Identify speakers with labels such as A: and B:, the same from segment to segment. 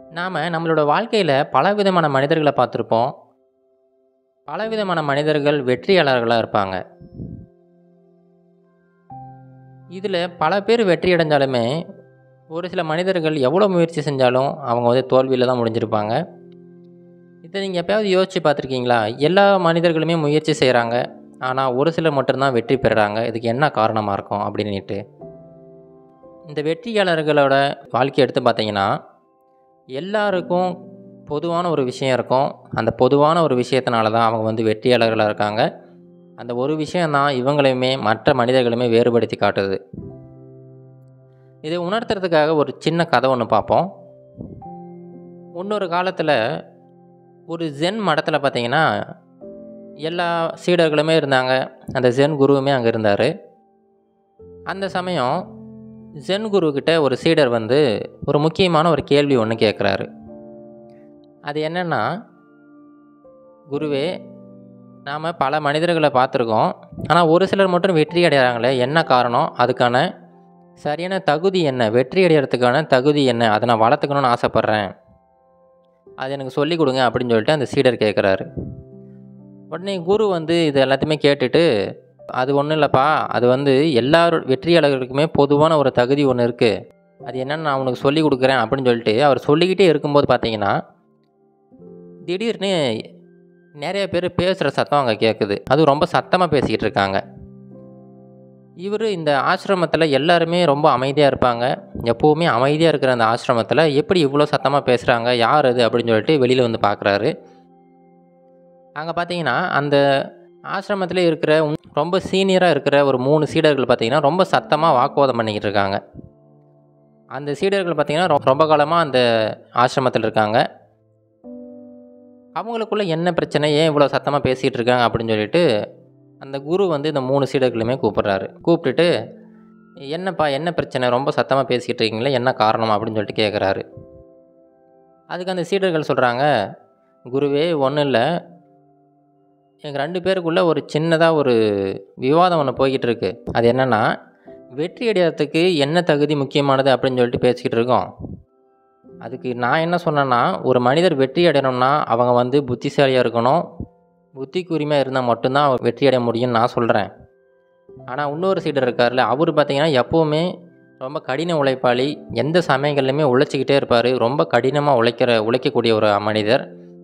A: நாம் நம்மளோட வாழ்க்கையில் பலவிதமான மனிதர்களை பார்த்துருப்போம் பலவிதமான மனிதர்கள் வெற்றியாளர்களாக இருப்பாங்க இதில் பல பேர் வெற்றி அடைஞ்சாலுமே ஒரு சில மனிதர்கள் எவ்வளோ முயற்சி செஞ்சாலும் அவங்க வந்து தோல்வியில் தான் முடிஞ்சிருப்பாங்க இதை நீங்கள் எப்போயாவது யோசித்து பார்த்துருக்கீங்களா எல்லா மனிதர்களுமே முயற்சி செய்கிறாங்க ஆனால் ஒரு சிலர் மட்டும்தான் வெற்றி பெறுறாங்க இதுக்கு என்ன காரணமாக இருக்கும் அப்படின்ட்டு இந்த வெற்றியாளர்களோட வாழ்க்கை எடுத்து பார்த்தீங்கன்னா எல்லாருக்கும் பொதுவான ஒரு விஷயம் இருக்கும் அந்த பொதுவான ஒரு விஷயத்தினால தான் அவங்க வந்து வெற்றியாளர்களாக இருக்காங்க அந்த ஒரு விஷயந்தான் இவங்களையுமே மற்ற மனிதர்களுமே வேறுபடுத்தி காட்டுது இதை உணர்த்துறதுக்காக ஒரு சின்ன கதை ஒன்று பார்ப்போம் முன்னொரு காலத்தில் ஒரு ஜென் மடத்தில் பார்த்தீங்கன்னா எல்லா சீடர்களுமே இருந்தாங்க அந்த ஜென் குருவுமே அங்கே இருந்தார் அந்த சமயம் ஜென் குருக்கிட்ட ஒரு சீடர் வந்து ஒரு முக்கியமான ஒரு கேள்வி ஒன்று கேட்குறாரு அது என்னென்னா குருவே நாம் பல மனிதர்களை பார்த்துருக்கோம் ஆனால் ஒரு சிலர் மட்டும் வெற்றி அடைகிறாங்களே என்ன காரணம் அதுக்கான சரியான தகுதி என்ன வெற்றி அடைகிறதுக்கான தகுதி என்ன அதை நான் வளர்த்துக்கணும்னு ஆசைப்பட்றேன் அது எனக்கு சொல்லிக் கொடுங்க அப்படின்னு சொல்லிட்டு அந்த சீடர் கேட்குறாரு உடனே குரு வந்து இது எல்லாத்தையுமே கேட்டுட்டு அது ஒன்றும் இல்லைப்பா அது வந்து எல்லார் வெற்றியாளர்களுக்குமே பொதுவான ஒரு தகுதி ஒன்று இருக்குது அது என்னென்னு நான் உனக்கு சொல்லி கொடுக்குறேன் அப்படின்னு சொல்லிட்டு அவர் சொல்லிக்கிட்டே இருக்கும்போது பார்த்தீங்கன்னா திடீர்னு நிறைய பேர் பேசுகிற சத்தம் அங்கே கேட்குது அது ரொம்ப சத்தமாக பேசிக்கிட்டு இருக்காங்க இவர் இந்த ஆசிரமத்தில் எல்லாருமே ரொம்ப அமைதியாக இருப்பாங்க எப்போவுமே அமைதியாக இருக்கிற அந்த ஆசிரமத்தில் எப்படி இவ்வளோ சத்தமாக பேசுகிறாங்க யார் அது அப்படின்னு சொல்லிட்டு வெளியில் வந்து பார்க்குறாரு அங்கே பார்த்தீங்கன்னா அந்த ஆசிரமத்தில் இருக்கிற ரொம்ப சீனியராக இருக்கிற ஒரு மூணு சீடர்கள் பார்த்தீங்கன்னா ரொம்ப சத்தமாக வாக்குவாதம் பண்ணிக்கிட்டு இருக்காங்க அந்த சீடர்கள் பார்த்தீங்கன்னா ரொம்ப காலமாக அந்த ஆசிரமத்தில் இருக்காங்க அவங்களுக்குள்ள என்ன பிரச்சனை ஏன் இவ்வளோ சத்தமாக பேசிகிட்டு இருக்காங்க அப்படின்னு சொல்லிட்டு அந்த குரு வந்து இந்த மூணு சீடர்களுமே கூப்பிட்றாரு கூப்பிட்டுட்டு என்னப்பா என்ன பிரச்சனை ரொம்ப சத்தமாக பேசிக்கிட்டு இருக்கீங்களே என்ன காரணம் அப்படின்னு சொல்லிட்டு கேட்குறாரு அதுக்கு அந்த சீடர்கள் சொல்கிறாங்க குருவே ஒன்றும் இல்லை எங்கள் ரெண்டு பேருக்குள்ளே ஒரு சின்னதாக ஒரு விவாதம் ஒன்று போய்கிட்டு இருக்கு அது என்னென்னா வெற்றி அடையாததுக்கு என்ன தகுதி முக்கியமானது அப்படின்னு சொல்லிட்டு பேசிக்கிட்டு இருக்கோம் அதுக்கு நான் என்ன சொன்னேன்னா ஒரு மனிதர் வெற்றி அடையணும்னா அவங்க வந்து புத்திசாலியாக இருக்கணும் புத்தி கூர்மையாக இருந்தால் மட்டும்தான் அவங்க வெற்றி அடைய முடியும்னு நான் சொல்கிறேன் ஆனால் இன்னொரு சீடர் இருக்கார்ல அவர் பார்த்தீங்கன்னா எப்போவுமே ரொம்ப கடின உழைப்பாளி எந்த சமயங்கள்லையுமே உழைச்சிக்கிட்டே இருப்பார் ரொம்ப கடினமாக உழைக்கிற உழைக்கக்கூடிய ஒரு மனிதர்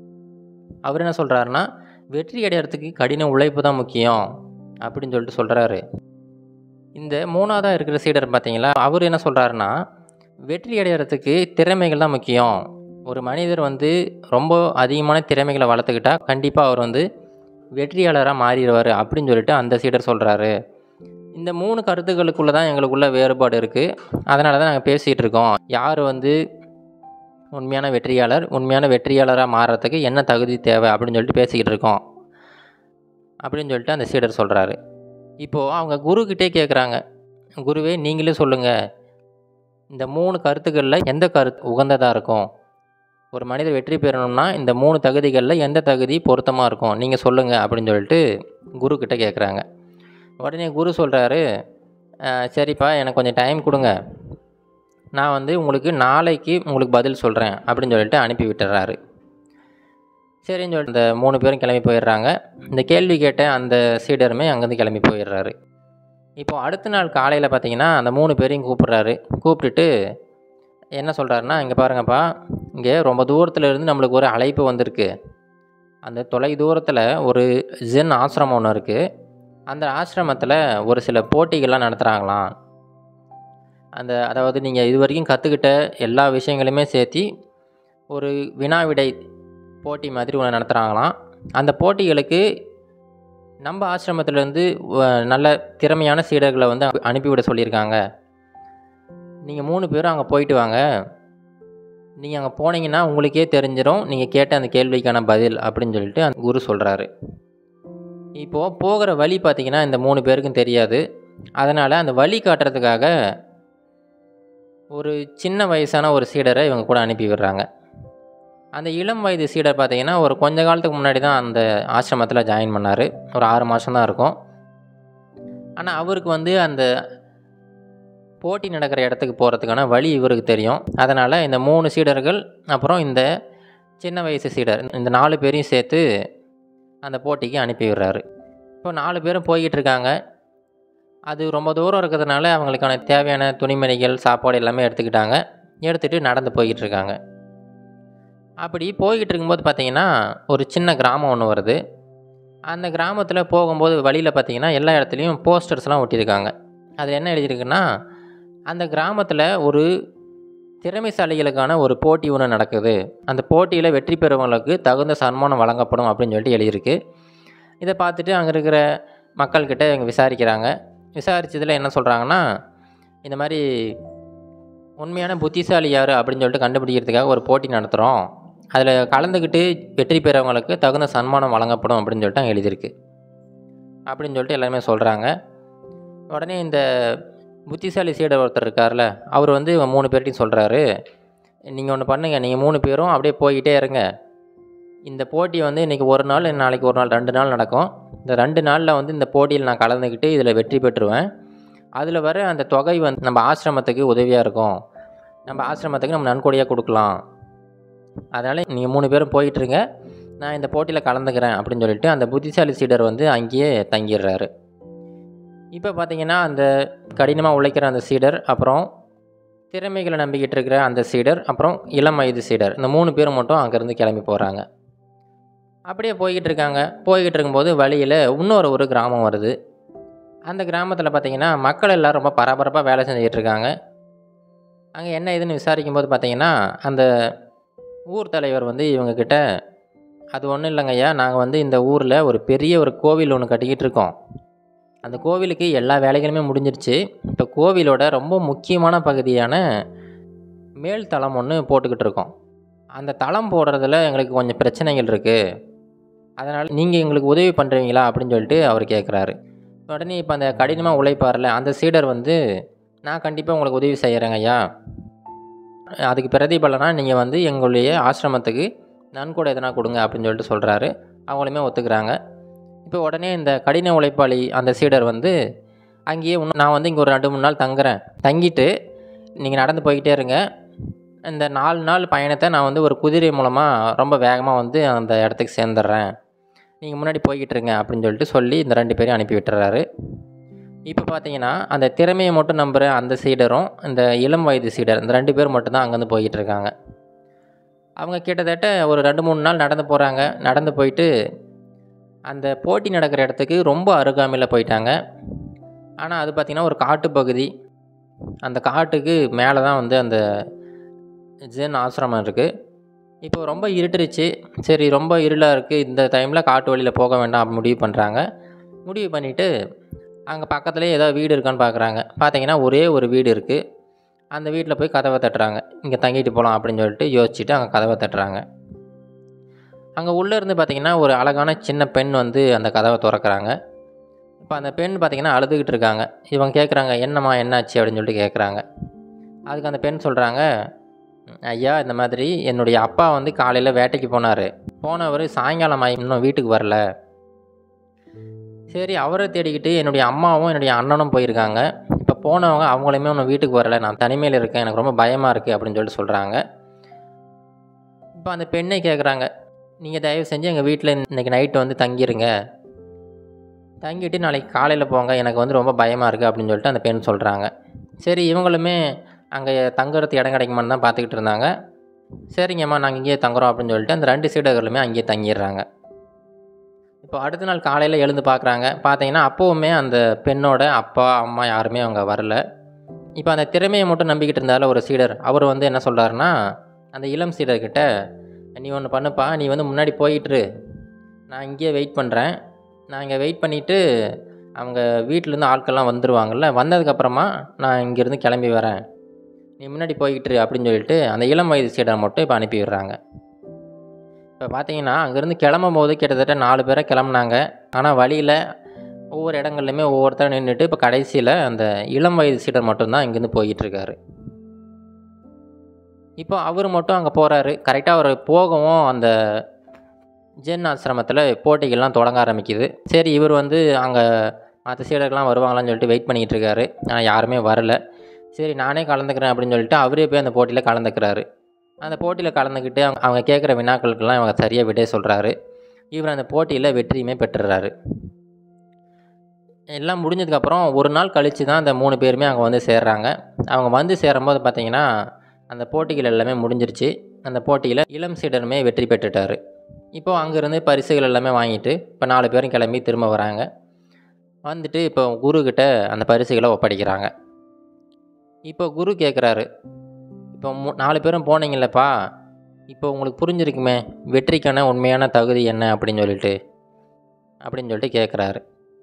A: அவர் என்ன சொல்கிறாருன்னா வெற்றி அடையிறதுக்கு கடின உழைப்பு தான் முக்கியம் அப்படின்னு சொல்லிட்டு சொல்கிறாரு இந்த மூணாவதாக இருக்கிற சீடர் பார்த்தீங்களா அவர் என்ன சொல்கிறாருன்னா வெற்றி அடையிறதுக்கு திறமைகள் தான் முக்கியம் ஒரு மனிதர் வந்து ரொம்ப அதிகமான திறமைகளை வளர்த்துக்கிட்டா கண்டிப்பாக அவர் வந்து வெற்றியாளராக மாறிடுவார் அப்படின்னு சொல்லிட்டு அந்த சீடர் சொல்கிறாரு இந்த மூணு கருத்துக்களுக்குள்ளே தான் எங்களுக்குள்ள வேறுபாடு இருக்குது அதனால தான் நாங்கள் பேசிகிட்டு இருக்கோம் யார் வந்து உண்மையான வெற்றியாளர் உண்மையான வெற்றியாளராக மாறுறதுக்கு என்ன தகுதி தேவை அப்படின்னு சொல்லிட்டு பேசிக்கிட்டு இருக்கோம் அப்படின்னு சொல்லிட்டு அந்த சீடர் சொல்கிறாரு இப்போது அவங்க குருக்கிட்டே கேட்குறாங்க குருவே நீங்களே சொல்லுங்கள் இந்த மூணு கருத்துக்களில் எந்த கருத்து உகந்ததாக இருக்கும் ஒரு மனிதர் வெற்றி பெறணும்னா இந்த மூணு தகுதிகளில் எந்த தகுதி பொருத்தமாக இருக்கும் நீங்கள் சொல்லுங்கள் அப்படின்னு சொல்லிட்டு குருக்கிட்ட கேட்குறாங்க உடனே குரு சொல்கிறாரு சரிப்பா எனக்கு கொஞ்சம் டைம் கொடுங்க நான் வந்து உங்களுக்கு நாளைக்கு உங்களுக்கு பதில் சொல்கிறேன் அப்படின்னு சொல்லிட்டு அனுப்பி விட்டுறாரு சரின்னு சொல்லிட்டு இந்த மூணு பேரும் கிளம்பி போயிடுறாங்க இந்த கேள்வி கேட்ட அந்த சீடருமே அங்கேருந்து கிளம்பி போயிடுறாரு இப்போ அடுத்த நாள் காலையில் பார்த்தீங்கன்னா அந்த மூணு பேரையும் கூப்பிட்றாரு கூப்பிட்டுட்டு என்ன சொல்கிறாருன்னா இங்கே பாருங்கப்பா இங்கே ரொம்ப தூரத்தில் இருந்து நம்மளுக்கு ஒரு அழைப்பு வந்திருக்கு அந்த தொலை தூரத்தில் ஒரு ஜென் ஆசிரமம் ஒன்று இருக்குது அந்த ஆசிரமத்தில் ஒரு சில போட்டிகள்லாம் நடத்துகிறாங்களாம் அந்த அதாவது நீங்கள் இது வரைக்கும் கற்றுக்கிட்ட எல்லா விஷயங்களுமே சேர்த்தி ஒரு வினா விடை போட்டி மாதிரி ஒன்று நடத்துகிறாங்களாம் அந்த போட்டிகளுக்கு நம்ம ஆசிரமத்திலேருந்து நல்ல திறமையான சீடர்களை வந்து அனுப்பிவிட சொல்லியிருக்காங்க நீங்கள் மூணு பேரும் அங்கே போயிட்டு வாங்க நீங்கள் அங்கே போனீங்கன்னா உங்களுக்கே தெரிஞ்சிடும் நீங்கள் கேட்ட அந்த கேள்விக்கான பதில் அப்படின்னு சொல்லிட்டு அந்த குரு சொல்கிறாரு இப்போது போகிற வழி பார்த்திங்கன்னா இந்த மூணு பேருக்கும் தெரியாது அதனால் அந்த வழி காட்டுறதுக்காக ஒரு சின்ன வயசான ஒரு சீடரை இவங்க கூட அனுப்பி விடுறாங்க அந்த இளம் வயது சீடர் பார்த்தீங்கன்னா ஒரு கொஞ்ச காலத்துக்கு முன்னாடி தான் அந்த ஆசிரமத்தில் ஜாயின் பண்ணார் ஒரு ஆறு மாதம் தான் இருக்கும் ஆனால் அவருக்கு வந்து அந்த போட்டி நடக்கிற இடத்துக்கு போகிறதுக்கான வழி இவருக்கு தெரியும் அதனால் இந்த மூணு சீடர்கள் அப்புறம் இந்த சின்ன வயசு சீடர் இந்த நாலு பேரையும் சேர்த்து அந்த போட்டிக்கு அனுப்பி விடுறாரு இப்போ நாலு பேரும் போய்கிட்டு இருக்காங்க அது ரொம்ப தூரம் இருக்கிறதுனால அவங்களுக்கான தேவையான துணிமணிகள் சாப்பாடு எல்லாமே எடுத்துக்கிட்டாங்க எடுத்துகிட்டு நடந்து போய்கிட்டு இருக்காங்க அப்படி போய்கிட்டு இருக்கும்போது பார்த்தீங்கன்னா ஒரு சின்ன கிராமம் ஒன்று வருது அந்த கிராமத்தில் போகும்போது வழியில் பார்த்தீங்கன்னா எல்லா இடத்துலையும் போஸ்டர்ஸ்லாம் ஒட்டியிருக்காங்க அதில் என்ன எழுதியிருக்குன்னா அந்த கிராமத்தில் ஒரு திறமைசாலிகளுக்கான ஒரு போட்டி ஒன்று நடக்குது அந்த போட்டியில் வெற்றி பெறுவங்களுக்கு தகுந்த சன்மானம் வழங்கப்படும் அப்படின்னு சொல்லிட்டு எழுதியிருக்கு இதை பார்த்துட்டு அங்கே இருக்கிற மக்கள்கிட்ட இவங்க விசாரிக்கிறாங்க விசாரித்ததில் என்ன சொல்கிறாங்கன்னா இந்த மாதிரி உண்மையான புத்திசாலி யார் அப்படின்னு சொல்லிட்டு கண்டுபிடிக்கிறதுக்காக ஒரு போட்டி நடத்துகிறோம் அதில் கலந்துக்கிட்டு வெற்றி பெறவங்களுக்கு தகுந்த சன்மானம் வழங்கப்படும் அப்படின்னு சொல்லிட்டு அங்கே எழுதியிருக்கு அப்படின்னு சொல்லிட்டு எல்லாருமே சொல்கிறாங்க உடனே இந்த புத்திசாலி சீடர் ஒருத்தர் இருக்கார்ல அவர் வந்து இவங்க மூணு பேர்ட்டையும் சொல்கிறாரு நீங்கள் ஒன்று பண்ணுங்கள் நீங்கள் மூணு பேரும் அப்படியே போய்கிட்டே இருங்க இந்த போட்டி வந்து இன்றைக்கி ஒரு நாள் நாளைக்கு ஒரு நாள் ரெண்டு நாள் நடக்கும் இந்த ரெண்டு நாளில் வந்து இந்த போட்டியில் நான் கலந்துக்கிட்டு இதில் வெற்றி பெற்றுவேன் அதில் வர அந்த தொகை வந்து நம்ம ஆசிரமத்துக்கு உதவியாக இருக்கும் நம்ம ஆசிரமத்துக்கு நம்ம நன்கொடையாக கொடுக்கலாம் அதனால் நீங்கள் மூணு பேரும் போயிட்டுருங்க நான் இந்த போட்டியில் கலந்துக்கிறேன் அப்படின்னு சொல்லிட்டு அந்த புத்திசாலி சீடர் வந்து அங்கேயே தங்கிடுறாரு இப்போ பார்த்தீங்கன்னா அந்த கடினமாக உழைக்கிற அந்த சீடர் அப்புறம் திறமைகளை நம்பிக்கிட்டு இருக்கிற அந்த சீடர் அப்புறம் இளம் வயது சீடர் இந்த மூணு பேரும் மட்டும் அங்கேருந்து கிளம்பி போகிறாங்க அப்படியே போய்கிட்டு இருக்காங்க போய்கிட்டு இருக்கும்போது வழியில் இன்னொரு ஒரு கிராமம் வருது அந்த கிராமத்தில் பார்த்தீங்கன்னா மக்கள் எல்லோரும் ரொம்ப பரபரப்பாக வேலை செஞ்சுக்கிட்டு இருக்காங்க அங்கே என்ன ஏதுன்னு விசாரிக்கும் போது பார்த்தீங்கன்னா அந்த ஊர் தலைவர் வந்து இவங்கக்கிட்ட அது ஒன்றும் இல்லைங்க ஐயா நாங்கள் வந்து இந்த ஊரில் ஒரு பெரிய ஒரு கோவில் ஒன்று கட்டிக்கிட்டு இருக்கோம் அந்த கோவிலுக்கு எல்லா வேலைகளுமே முடிஞ்சிருச்சு இப்போ கோவிலோட ரொம்ப முக்கியமான பகுதியான மேல் தளம் ஒன்று போட்டுக்கிட்டு இருக்கோம் அந்த தளம் போடுறதுல எங்களுக்கு கொஞ்சம் பிரச்சனைகள் இருக்குது அதனால் நீங்கள் எங்களுக்கு உதவி பண்ணுறீங்களா அப்படின்னு சொல்லிட்டு அவர் கேட்குறாரு உடனே இப்போ அந்த கடினமாக உழைப்பார்ல அந்த சீடர் வந்து நான் கண்டிப்பாக உங்களுக்கு உதவி செய்கிறேங்க ஐயா அதுக்கு பிரதிபலனா நீங்கள் வந்து எங்களுடைய ஆசிரமத்துக்கு நன்கொடை எதனா கொடுங்க அப்படின்னு சொல்லிட்டு சொல்கிறாரு அவங்களுமே ஒத்துக்கிறாங்க இப்போ உடனே இந்த கடின உழைப்பாளி அந்த சீடர் வந்து அங்கேயே இன்னும் நான் வந்து இங்கே ஒரு ரெண்டு மூணு நாள் தங்குறேன் தங்கிட்டு நீங்கள் நடந்து போய்கிட்டே இருங்க இந்த நாலு நாள் பயணத்தை நான் வந்து ஒரு குதிரை மூலமாக ரொம்ப வேகமாக வந்து அந்த இடத்துக்கு சேர்ந்துட்றேன் நீங்கள் முன்னாடி போய்கிட்டு இருங்க அப்படின்னு சொல்லிட்டு சொல்லி இந்த ரெண்டு பேரையும் அனுப்பி விட்டுறாரு இப்போ பார்த்தீங்கன்னா அந்த திறமையை மட்டும் நம்புகிற அந்த சீடரும் இந்த இளம் வயது சீடர் இந்த ரெண்டு பேர் மட்டும்தான் அங்கேருந்து போய்கிட்டு இருக்காங்க அவங்க கிட்டத்தட்ட ஒரு ரெண்டு மூணு நாள் நடந்து போகிறாங்க நடந்து போயிட்டு அந்த போட்டி நடக்கிற இடத்துக்கு ரொம்ப அருகாமையில் போயிட்டாங்க ஆனால் அது பார்த்திங்கன்னா ஒரு காட்டு பகுதி அந்த காட்டுக்கு மேலே தான் வந்து அந்த ஜென் ஆசிரமம் இருக்குது இப்போ ரொம்ப இருட்டுருச்சு சரி ரொம்ப இருளாக இருக்குது இந்த டைமில் காட்டு வழியில் போக வேண்டாம் அப்படி முடிவு பண்ணுறாங்க முடிவு பண்ணிவிட்டு அங்கே பக்கத்துலேயே ஏதோ வீடு இருக்கான்னு பார்க்குறாங்க பார்த்தீங்கன்னா ஒரே ஒரு வீடு இருக்குது அந்த வீட்டில் போய் கதவை தட்டுறாங்க இங்கே தங்கிட்டு போகலாம் அப்படின்னு சொல்லிட்டு யோசிச்சுட்டு அங்கே கதவை தட்டுறாங்க அங்கே உள்ளே இருந்து பார்த்தீங்கன்னா ஒரு அழகான சின்ன பெண் வந்து அந்த கதவை திறக்கிறாங்க இப்போ அந்த பெண் பார்த்தீங்கன்னா அழுதுகிட்டு இருக்காங்க இவங்க கேட்குறாங்க என்னம்மா என்னாச்சு அப்படின்னு சொல்லிட்டு கேட்குறாங்க அதுக்கு அந்த பெண் சொல்கிறாங்க ஐயா இந்த மாதிரி என்னுடைய அப்பா வந்து காலையில் வேட்டைக்கு போனார் போனவர் சாயங்காலம் ஆகி இன்னும் வீட்டுக்கு வரல சரி அவரை தேடிக்கிட்டு என்னுடைய அம்மாவும் என்னுடைய அண்ணனும் போயிருக்காங்க இப்போ போனவங்க அவங்களையுமே ஒன்றும் வீட்டுக்கு வரல நான் தனிமையில் இருக்கேன் எனக்கு ரொம்ப பயமாக இருக்குது அப்படின்னு சொல்லிட்டு சொல்கிறாங்க இப்போ அந்த பெண்ணை கேட்குறாங்க நீங்கள் தயவு செஞ்சு எங்கள் வீட்டில் இன்றைக்கி நைட்டு வந்து தங்கிடுங்க தங்கிட்டு நாளைக்கு காலையில் போங்க எனக்கு வந்து ரொம்ப பயமாக இருக்குது அப்படின்னு சொல்லிட்டு அந்த பெண் சொல்கிறாங்க சரி இவங்களுமே அங்கே தங்குறதுக்கு இடம் கிடைக்குமான்னு தான் பார்த்துக்கிட்டு இருந்தாங்க சரிங்கம்மா நாங்கள் இங்கேயே தங்குறோம் அப்படின்னு சொல்லிட்டு அந்த ரெண்டு சீடர்களுமே அங்கேயே தங்கிடுறாங்க இப்போ அடுத்த நாள் காலையில் எழுந்து பார்க்குறாங்க பார்த்தீங்கன்னா அப்போவுமே அந்த பெண்ணோட அப்பா அம்மா யாருமே அவங்க வரல இப்போ அந்த திறமையை மட்டும் நம்பிக்கிட்டு இருந்தால ஒரு சீடர் அவர் வந்து என்ன சொல்கிறாருன்னா அந்த இளம் சீடர்கிட்ட நீ ஒன்று பண்ணுப்பா நீ வந்து முன்னாடி போயிட்டுரு நான் இங்கேயே வெயிட் பண்ணுறேன் நான் இங்கே வெயிட் பண்ணிவிட்டு அவங்க வீட்டிலேருந்து ஆட்கள்லாம் வந்துடுவாங்கள்ல வந்ததுக்கப்புறமா நான் இங்கேருந்து கிளம்பி வரேன் நீ முன்னாடி போய்கிட்டு அப்படின்னு சொல்லிட்டு அந்த இளம் வயது சீடரை மட்டும் இப்போ அனுப்பி விடுறாங்க இப்போ பார்த்தீங்கன்னா அங்கேருந்து கிளம்பும் போது கிட்டத்தட்ட நாலு பேரை கிளம்புனாங்க ஆனால் வழியில் ஒவ்வொரு இடங்கள்லையுமே ஒவ்வொருத்தரும் நின்றுட்டு இப்போ கடைசியில் அந்த இளம் வயது சீடர் மட்டும்தான் இங்கேருந்து போய்கிட்டு இருக்காரு இப்போ அவர் மட்டும் அங்கே போகிறாரு கரெக்டாக அவர் போகவும் அந்த ஜென் ஆசிரமத்தில் போட்டிகள்லாம் தொடங்க ஆரம்பிக்குது சரி இவர் வந்து அங்கே மற்ற சீடர்கள்லாம் வருவாங்களான்னு சொல்லிட்டு வெயிட் பண்ணிக்கிட்டு இருக்காரு ஆனால் யாருமே வரல சரி நானே கலந்துக்கிறேன் அப்படின்னு சொல்லிட்டு அவரே போய் அந்த போட்டியில் கலந்துக்கிறாரு அந்த போட்டியில் கலந்துக்கிட்டு அவங்க அவங்க கேட்குற வினாக்களுக்கெல்லாம் இவங்க சரியாக விடை சொல்கிறாரு இவர் அந்த போட்டியில் வெற்றியுமே பெற்றுறாரு எல்லாம் முடிஞ்சதுக்கப்புறம் ஒரு நாள் கழித்து தான் அந்த மூணு பேருமே அங்கே வந்து சேர்றாங்க அவங்க வந்து சேரும்போது பார்த்தீங்கன்னா அந்த போட்டிகள் எல்லாமே முடிஞ்சிருச்சு அந்த போட்டியில் இளம் சீடருமே வெற்றி பெற்றுட்டார் இப்போது அங்கேருந்து பரிசுகள் எல்லாமே வாங்கிட்டு இப்போ நாலு பேரும் கிளம்பி திரும்ப வராங்க வந்துட்டு இப்போ குருக்கிட்ட அந்த பரிசுகளை ஒப்படைக்கிறாங்க இப்போ குரு கேட்குறாரு இப்போ மூ நாலு பேரும் போனீங்களப்பா இப்போ உங்களுக்கு புரிஞ்சிருக்குமே வெற்றிக்கான உண்மையான தகுதி என்ன அப்படின்னு சொல்லிட்டு அப்படின்னு சொல்லிட்டு கேட்குறாரு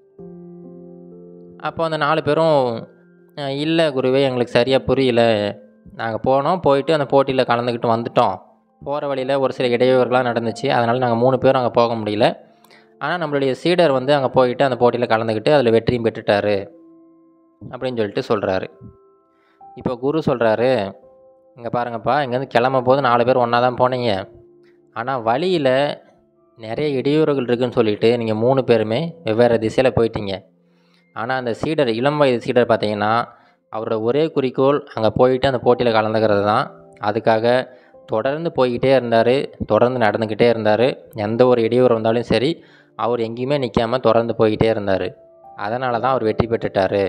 A: அப்போ அந்த நாலு பேரும் "அஹ், இல்லை குருவே எங்களுக்கு சரியாக புரியல நாங்கள் போனோம் போயிட்டு அந்த போட்டியில் கலந்துக்கிட்டு வந்துட்டோம் போகிற வழியில் ஒரு சில இடையூறுகள்லாம் நடந்துச்சு அதனால் நாங்கள் மூணு பேரும் அங்கே போக முடியல ஆனால் நம்மளுடைய சீடர் வந்து அங்கே போயிட்டு அந்த போட்டியில் கலந்துக்கிட்டு அதில் வெற்றியும் பெற்றுட்டாரு அப்படின்னு சொல்லிட்டு சொல்கிறாரு இப்போ குரு சொல்கிறாரு இங்கே பாருங்கப்பா இங்கேருந்து கிளம்பும் போது நாலு பேர் ஒன்றா தான் போனீங்க ஆனால் வழியில் நிறைய இடையூறுகள் இருக்குன்னு சொல்லிட்டு நீங்கள் மூணு பேருமே வெவ்வேறு திசையில் போயிட்டீங்க ஆனால் அந்த சீடர் இளம் வயது சீடர் பார்த்தீங்கன்னா அவரோட ஒரே குறிக்கோள் அங்கே போயிட்டு அந்த போட்டியில் கலந்துக்கிறது தான் அதுக்காக தொடர்ந்து போய்கிட்டே இருந்தார் தொடர்ந்து நடந்துக்கிட்டே இருந்தார் எந்த ஒரு இடையூறு வந்தாலும் சரி அவர் எங்கேயுமே நிற்காம தொடர்ந்து போய்கிட்டே இருந்தார் அதனால தான் அவர் வெற்றி பெற்றுட்டார்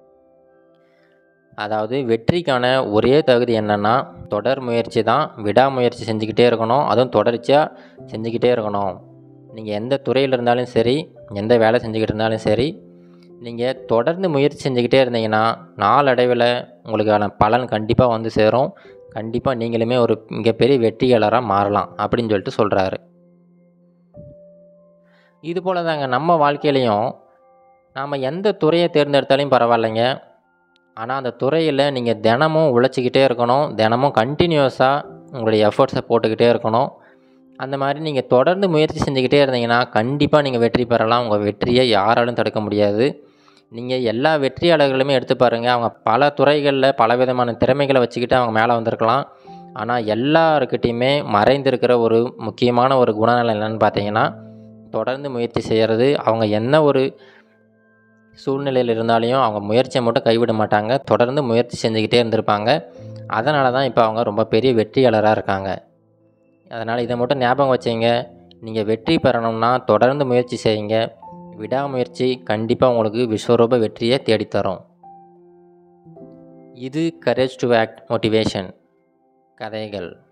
A: அதாவது வெற்றிக்கான ஒரே தகுதி என்னென்னா தொடர் முயற்சி தான் விடாமுயற்சி செஞ்சுக்கிட்டே இருக்கணும் அதுவும் தொடர்ச்சியாக செஞ்சுக்கிட்டே இருக்கணும் நீங்கள் எந்த துறையில் இருந்தாலும் சரி எந்த வேலை செஞ்சுக்கிட்டு இருந்தாலும் சரி நீங்கள் தொடர்ந்து முயற்சி செஞ்சுக்கிட்டே இருந்தீங்கன்னா நாளடைவில் உங்களுக்கான பலன் கண்டிப்பாக வந்து சேரும் கண்டிப்பாக நீங்களுமே ஒரு மிகப்பெரிய வெற்றியாளராக மாறலாம் அப்படின்னு சொல்லிட்டு சொல்கிறாரு இது போல் தாங்க நம்ம வாழ்க்கையிலையும் நாம் எந்த துறையை தேர்ந்தெடுத்தாலும் பரவாயில்லைங்க ஆனால் அந்த துறையில் நீங்கள் தினமும் உழைச்சிக்கிட்டே இருக்கணும் தினமும் கண்டினியூஸாக உங்களுடைய எஃபர்ட்ஸை போட்டுக்கிட்டே இருக்கணும் அந்த மாதிரி நீங்கள் தொடர்ந்து முயற்சி செஞ்சுக்கிட்டே இருந்தீங்கன்னா கண்டிப்பாக நீங்கள் வெற்றி பெறலாம் உங்கள் வெற்றியை யாராலும் தடுக்க முடியாது நீங்கள் எல்லா வெற்றியாளர்களுமே எடுத்து பாருங்கள் அவங்க பல துறைகளில் பல விதமான திறமைகளை வச்சுக்கிட்டு அவங்க மேலே வந்திருக்கலாம் ஆனால் எல்லாருக்கிட்டேயுமே மறைந்திருக்கிற ஒரு முக்கியமான ஒரு குணநலம் என்னென்னு பார்த்தீங்கன்னா தொடர்ந்து முயற்சி செய்கிறது அவங்க என்ன ஒரு சூழ்நிலையில் இருந்தாலையும் அவங்க முயற்சியை மட்டும் கைவிட மாட்டாங்க தொடர்ந்து முயற்சி செஞ்சுக்கிட்டே இருந்திருப்பாங்க அதனால தான் இப்போ அவங்க ரொம்ப பெரிய வெற்றியாளராக இருக்காங்க அதனால் இதை மட்டும் ஞாபகம் வச்சுங்க நீங்கள் வெற்றி பெறணும்னா தொடர்ந்து முயற்சி செய்யுங்க விடாமுயற்சி கண்டிப்பாக உங்களுக்கு விஸ்வரூப வெற்றியை தேடித்தரும் இது கரேஜ் டு ஆக்ட் மோட்டிவேஷன் கதைகள்